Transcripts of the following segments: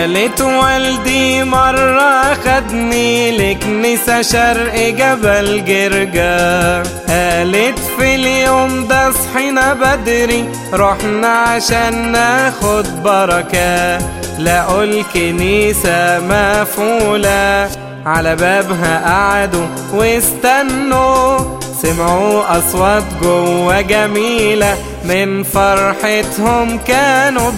قالت والدي مرة خدني لكنيسة شرق جبل جرجا قالت في اليوم ده صحينا بدري رحنا عشان ناخد بركة لقوا الكنيسة مفولة على بابها قعدوا واستنوا سمعوا أصوات جوا جميلة من فرحتهم كانوا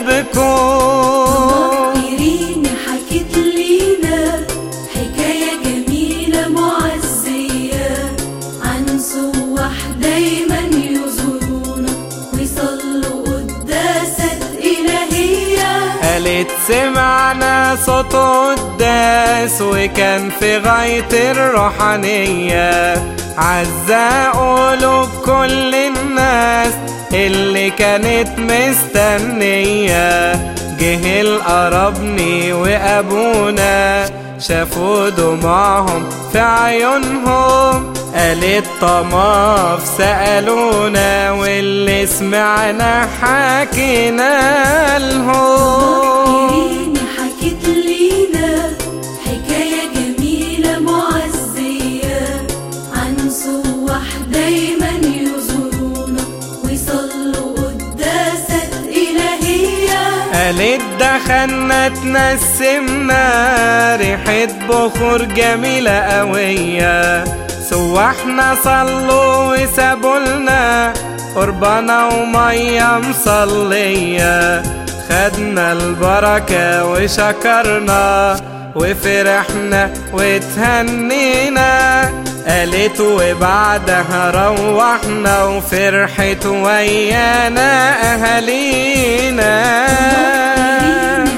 بيبكوا إيرين حكت لينا حكاية جميلة معزية عن سواح دايما يزورونا ويصلوا قداسة إلهية قالت سمعنا صوت قداس وكان في غاية الروحانية عزا قلوب كل الناس اللي كانت مستنية جه القربني وأبونا شافوا دموعهم في عيونهم قالت طماف سألونا واللي سمعنا حكينا لهم إيرين حكت لينا حكاية جميلة معزية عن سواح دايما يزورونا ويصلوا قداسة إلهية قالت دخلنا تنسمنا ريحة بخور جميلة قوية سواحنا صلوا وسابولنا قربانة ومية مصلية خدنا البركة وشكرنا وفرحنا وتهنينا قالت وبعدها روحنا وفرحت ويانا أهالينا إيرين